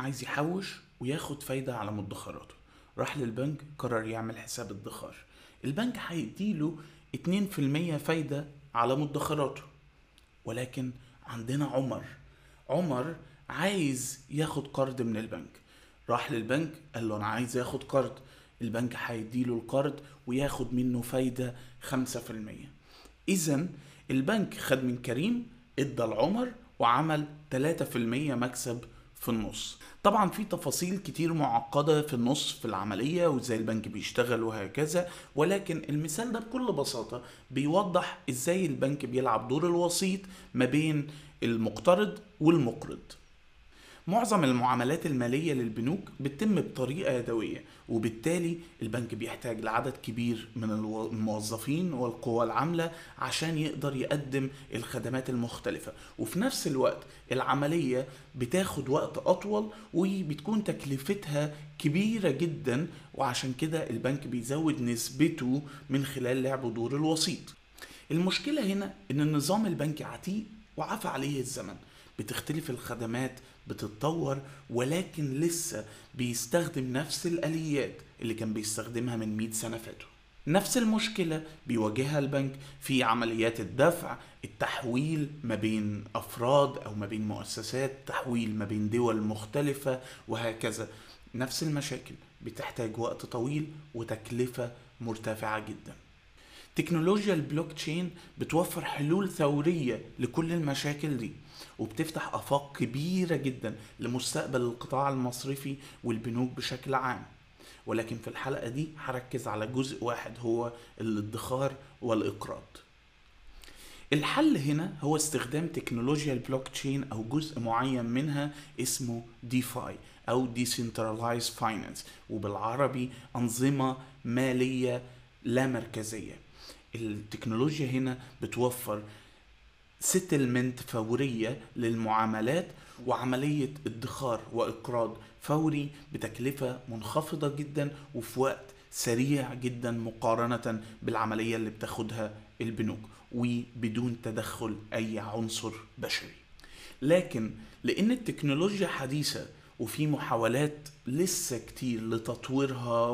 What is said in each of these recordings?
عايز يحوش وياخد فايدة على مدخراته راح للبنك قرر يعمل حساب ادخار البنك هيديله 2% فايدة على مدخراته ولكن عندنا عمر عمر عايز ياخد قرض من البنك راح للبنك قال له انا عايز اخد قرض البنك هيديله القرض وياخد منه فايدة 5% اذا البنك خد من كريم ادى لعمر وعمل 3% مكسب في النص طبعا في تفاصيل كتير معقدة في النص في العملية وازاي البنك بيشتغل وهكذا ولكن المثال ده بكل بساطة بيوضح ازاي البنك بيلعب دور الوسيط ما بين المقترض والمقرض معظم المعاملات المالية للبنوك بتتم بطريقة يدوية وبالتالي البنك بيحتاج لعدد كبير من الو- الموظفين والقوى العاملة عشان يقدر يقدم الخدمات المختلفة وفي نفس الوقت العملية بتاخد وقت أطول وبتكون تكلفتها كبيرة جدا وعشان كده البنك بيزود نسبته من خلال لعب دور الوسيط المشكلة هنا إن النظام البنكي عتيق وعفى عليه الزمن بتختلف الخدمات بتتطور ولكن لسه بيستخدم نفس الآليات اللي كان بيستخدمها من 100 سنة فاتوا نفس المشكلة بيواجهها البنك في عمليات الدفع التحويل ما بين أفراد أو ما بين مؤسسات تحويل ما بين دول مختلفة وهكذا نفس المشاكل بتحتاج وقت طويل وتكلفة مرتفعة جدا تكنولوجيا البلوك تشين بتوفر حلول ثورية لكل المشاكل دي وبتفتح آفاق كبيرة جدا لمستقبل القطاع المصرفي والبنوك بشكل عام ولكن في الحلقة دي هركز على جزء واحد هو الادخار والإقراض الحل هنا هو استخدام تكنولوجيا البلوك تشين او جزء معين منها اسمه ديفاي او Decentralized Finance وبالعربي انظمه ماليه لا مركزيه التكنولوجيا هنا بتوفر سيتلمنت فورية للمعاملات وعملية ادخار وإقراض فوري بتكلفة منخفضة جدا وفي وقت سريع جدا مقارنة بالعملية اللي بتاخدها البنوك وبدون تدخل أي عنصر بشري لكن لأن التكنولوجيا حديثة وفي محاولات لسه كتير لتطويرها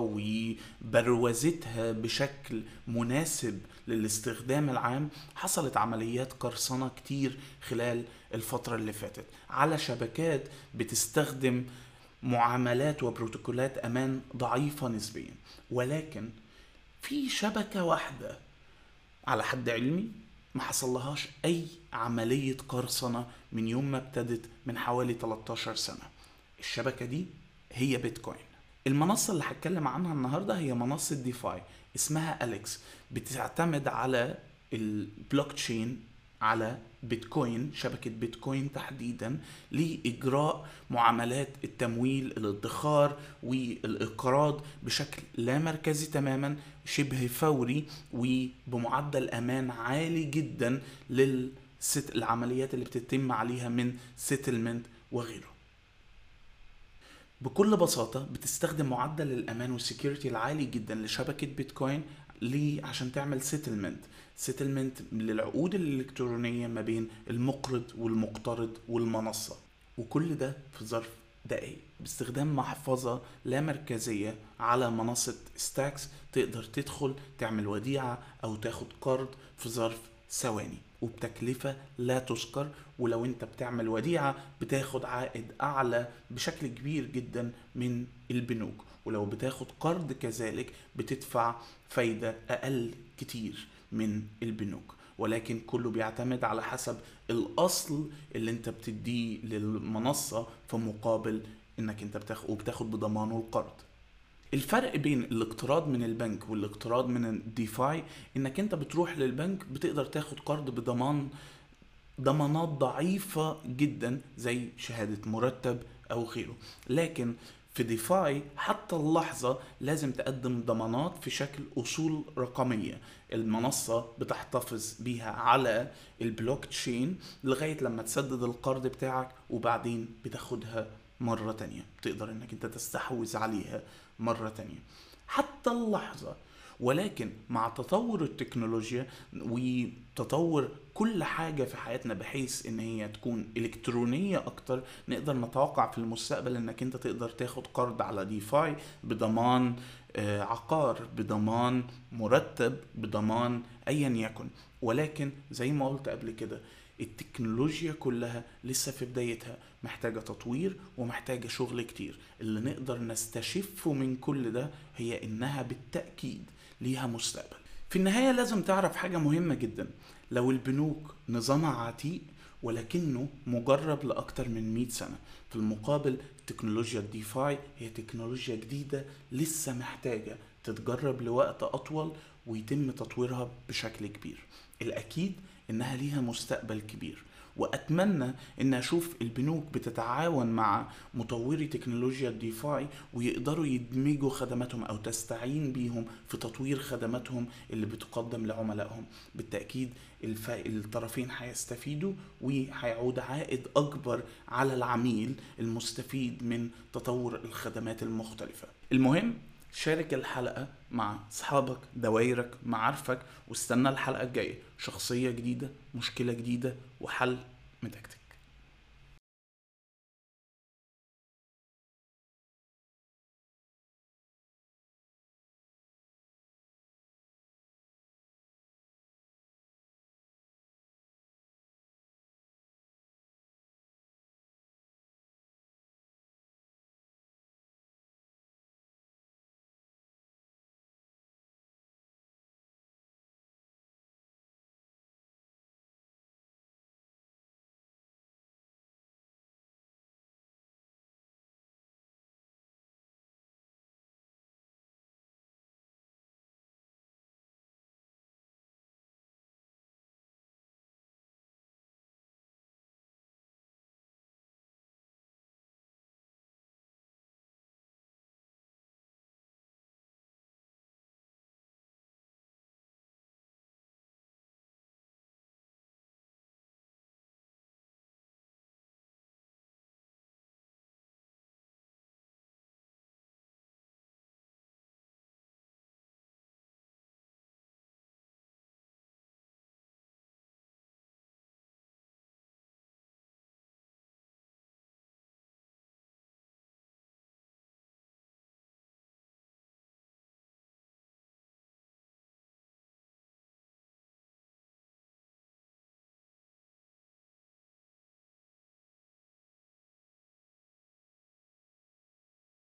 وبروزتها بشكل مناسب للاستخدام العام حصلت عمليات قرصنة كتير خلال الفترة اللي فاتت على شبكات بتستخدم معاملات وبروتوكولات أمان ضعيفة نسبيا ولكن في شبكة واحدة على حد علمي ما حصلهاش أي عملية قرصنة من يوم ما ابتدت من حوالي 13 سنة الشبكة دي هي بيتكوين المنصة اللي هتكلم عنها النهاردة هي منصة ديفاي اسمها أليكس بتعتمد على البلوك تشين على بيتكوين شبكة بيتكوين تحديدا لإجراء معاملات التمويل الادخار والإقراض بشكل لا مركزي تماما شبه فوري وبمعدل أمان عالي جدا للعمليات اللي بتتم عليها من سيتلمنت وغيره بكل بساطة بتستخدم معدل الأمان والسكيورتي العالي جدا لشبكة بيتكوين ليه عشان تعمل سيتلمنت سيتلمنت للعقود الإلكترونية ما بين المقرض والمقترض والمنصة وكل ده في ظرف دقايق باستخدام محفظة لا مركزية على منصة ستاكس تقدر تدخل تعمل وديعة أو تاخد قرض في ظرف ثواني وبتكلفة لا تذكر ولو انت بتعمل وديعة بتاخد عائد اعلى بشكل كبير جدا من البنوك ولو بتاخد قرض كذلك بتدفع فايدة اقل كتير من البنوك ولكن كله بيعتمد على حسب الاصل اللي انت بتديه للمنصة في مقابل انك انت بتاخد وبتاخد بضمانه القرض الفرق بين الاقتراض من البنك والاقتراض من الديفاي انك انت بتروح للبنك بتقدر تاخد قرض بضمان ضمانات ضعيفة جدا زي شهادة مرتب او غيره لكن في ديفاي حتى اللحظة لازم تقدم ضمانات في شكل أصول رقمية المنصة بتحتفظ بيها على البلوك تشين لغاية لما تسدد القرض بتاعك وبعدين بتاخدها مرة تانية تقدر انك انت تستحوذ عليها مرة تانية حتى اللحظة ولكن مع تطور التكنولوجيا وتطور كل حاجة في حياتنا بحيث ان هي تكون الكترونية اكتر نقدر نتوقع في المستقبل انك انت تقدر تاخد قرض على ديفاي بضمان آه، عقار بضمان مرتب بضمان ايا يكن ولكن زي ما قلت قبل كده التكنولوجيا كلها لسه في بدايتها محتاجة تطوير ومحتاجة شغل كتير اللي نقدر نستشفه من كل ده هي انها بالتأكيد ليها مستقبل في النهاية لازم تعرف حاجة مهمة جدا لو البنوك نظامها عتيق ولكنه مجرب لأكتر من 100 سنة في المقابل تكنولوجيا الديفاي هي تكنولوجيا جديدة لسه محتاجة تتجرب لوقت أطول ويتم تطويرها بشكل كبير الأكيد إنها ليها مستقبل كبير واتمنى ان اشوف البنوك بتتعاون مع مطوري تكنولوجيا الديفاي ويقدروا يدمجوا خدماتهم او تستعين بيهم في تطوير خدماتهم اللي بتقدم لعملائهم بالتاكيد الف... الطرفين هيستفيدوا وهيعود عائد اكبر على العميل المستفيد من تطور الخدمات المختلفه المهم شارك الحلقة مع أصحابك دوايرك معارفك واستنى الحلقة الجاية شخصية جديدة مشكلة جديدة وحل متكتك